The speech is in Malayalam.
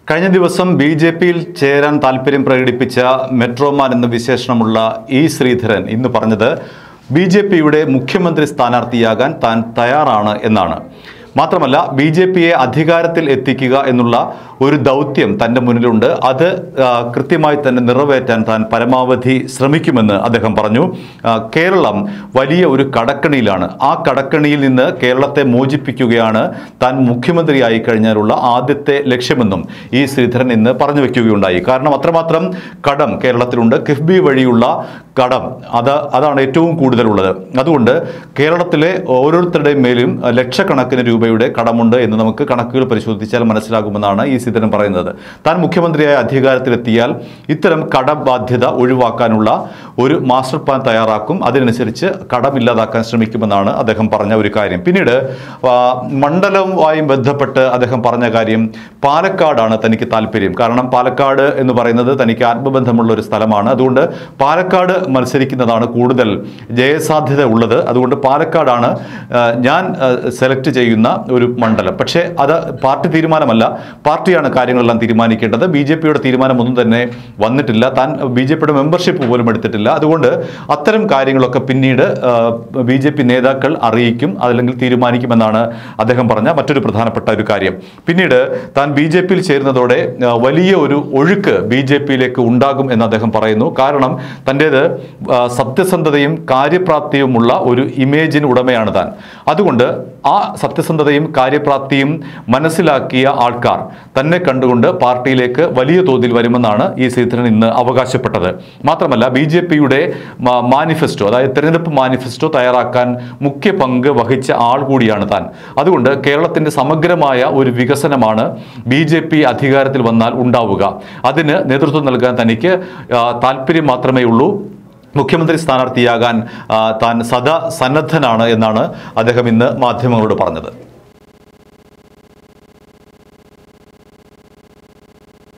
കഴിഞ്ഞ ദിവസം ബി ജെ പിയിൽ ചേരാൻ താല്പര്യം പ്രകടിപ്പിച്ച മെട്രോമാൻ എന്ന വിശേഷണമുള്ള ഇ ശ്രീധരൻ ഇന്ന് പറഞ്ഞത് ബി ജെ പിയുടെ മുഖ്യമന്ത്രി സ്ഥാനാർത്ഥിയാകാൻ താൻ തയ്യാറാണ് എന്നാണ് മാത്രമല്ല ബി ജെ പിയെ അധികാരത്തിൽ എത്തിക്കുക എന്നുള്ള ഒരു ദൗത്യം തൻ്റെ മുന്നിലുണ്ട് അത് ആ, കൃത്യമായി തന്നെ നിറവേറ്റാൻ താൻ പരമാവധി ശ്രമിക്കുമെന്ന് അദ്ദേഹം പറഞ്ഞു ആ, കേരളം വലിയ ഒരു കടക്കണിയിലാണ് ആ കടക്കണിയിൽ നിന്ന് കേരളത്തെ മോചിപ്പിക്കുകയാണ് താൻ മുഖ്യമന്ത്രിയായി കഴിഞ്ഞാലുള്ള ആദ്യത്തെ ലക്ഷ്യമെന്നും ഈ ശ്രീധരൻ ഇന്ന് പറഞ്ഞു വെക്കുകയുണ്ടായി കാരണം അത്രമാത്രം കടം കേരളത്തിലുണ്ട് കിഫ്ബി വഴിയുള്ള കടം അത് അതാണ് ഏറ്റവും കൂടുതലുള്ളത് അതുകൊണ്ട് കേരളത്തിലെ ഓരോരുത്തരുടെയും മേലും ലക്ഷക്കണക്കിന് രൂപയുടെ കടമുണ്ട് എന്ന് നമുക്ക് കണക്കുകൾ പരിശോധിച്ചാൽ മനസ്സിലാകുമെന്നാണ് ഈ ശ്രീധരൻ പറയുന്നത് താൻ മുഖ്യമന്ത്രിയായ അധികാരത്തിലെത്തിയാൽ ഇത്തരം കടബാധ്യത ഒഴിവാക്കാനുള്ള ഒരു മാസ്റ്റർ പ്ലാൻ തയ്യാറാക്കും അതിനനുസരിച്ച് കടമില്ലാതാക്കാൻ ശ്രമിക്കുമെന്നാണ് അദ്ദേഹം പറഞ്ഞ ഒരു കാര്യം പിന്നീട് ആ, മണ്ഡലവുമായി ബന്ധപ്പെട്ട് അദ്ദേഹം പറഞ്ഞ കാര്യം പാലക്കാടാണ് തനിക്ക് താല്പര്യം കാരണം പാലക്കാട് എന്ന് പറയുന്നത് തനിക്ക് ആത്മബന്ധമുള്ള ഒരു സ്ഥലമാണ് അതുകൊണ്ട് പാലക്കാട് മത്സരിക്കുന്നതാണ് കൂടുതൽ ജയസാധ്യത ഉള്ളത് അതുകൊണ്ട് പാലക്കാടാണ് ആ, ഞാൻ സെലക്ട് ചെയ്യുന്ന ഒരു മണ്ഡലം പക്ഷേ അത് പാർട്ടി തീരുമാനമല്ല പാർട്ടിയാണ് കാര്യങ്ങളെല്ലാം തീരുമാനിക്കേണ്ടത് ബി ജെ പിയുടെ തീരുമാനമൊന്നും തന്നെ വന്നിട്ടില്ല താൻ ബി ജെ പിയുടെ മെമ്പർഷിപ്പ് പോലും എടുത്തിട്ടില്ല അതുകൊണ്ട് അത്തരം കാര്യങ്ങളൊക്കെ പിന്നീട് ബി ജെ പി നേതാക്കൾ അറിയിക്കും അതല്ലെങ്കിൽ തീരുമാനിക്കുമെന്നാണ് അദ്ദേഹം പറഞ്ഞ മറ്റൊരു പ്രധാനപ്പെട്ട ഒരു കാര്യം പിന്നീട് താൻ ബി ജെ പിയിൽ ചേരുന്നതോടെ ആ, വലിയ ഒരു ഒഴുക്ക് ബി ജെ പിയിലേക്ക് ഉണ്ടാകും എന്ന് അദ്ദേഹം പറയുന്നു കാരണം തൻ്റേത് ആ, സത്യസന്ധതയും കാര്യപ്രാപ്തിയുമുള്ള ഒരു ഇമേജിന് ഉടമയാണ് താൻ അതുകൊണ്ട് ആ സത്യസന്ധതയും കാര്യപ്രാപ്തിയും മനസ്സിലാക്കിയ ആൾക്കാർ തന്നെ കണ്ടുകൊണ്ട് പാർട്ടിയിലേക്ക് വലിയ തോതിൽ വരുമെന്നാണ് ഈ ശ്രീധരൻ ഇന്ന് അവകാശപ്പെട്ടത് മാത്രമല്ല ബി ജെ പിയുടെ മാനിഫെസ്റ്റോ അതായത് തെരഞ്ഞെടുപ്പ് മാനിഫെസ്റ്റോ തയ്യാറാക്കാൻ മുഖ്യ പങ്ക് വഹിച്ച ആൾ കൂടിയാണ് താൻ അതുകൊണ്ട് കേരളത്തിന്റെ സമഗ്രമായ ഒരു വികസനമാണ് ബി ജെ പി അധികാരത്തിൽ വന്നാൽ ഉണ്ടാവുക അതിന് നേതൃത്വം നൽകാൻ തനിക്ക് ആ, താല്പര്യം മാത്രമേ ഉള്ളൂ മുഖ്യമന്ത്രി സ്ഥാനാർത്ഥിയാകാൻ ആ, താൻ സദാ സന്നദ്ധനാണ് എന്നാണ് അദ്ദേഹം ഇന്ന് മാധ്യമങ്ങളോട് പറഞ്ഞത്